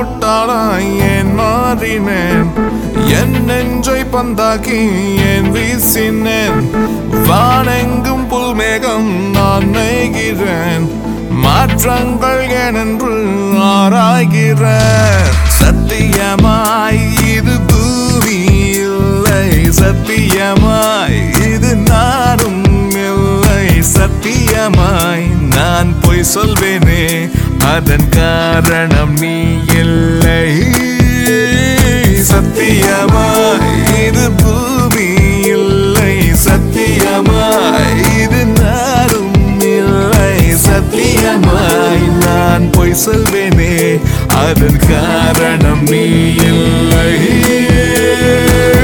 முட்டாளாய் ஏன் மாறினேன் என் நெஞ்சை பந்தாக்கி ஏன் வீசினேன் வானெங்கும் புல்மேகம் நான் நெய்கிறேன் மாற்றங்கள் ஏனென்று ஆராய்கிறேன் சத்தியமாய் இது பூமி இல்லை சத்தியமாய் இது நானும் இல்லை சத்தியமாய் நான் பொய் சொல்வேனே அதன் காரணம் நீ இல்லை சத்தியமாய் இது பூமி இல்லை சத்தியமாய் இது நானும் இல்லை சத்தியமாய் நான் பொய் சொல்வேனே அதன் காரணம் நீ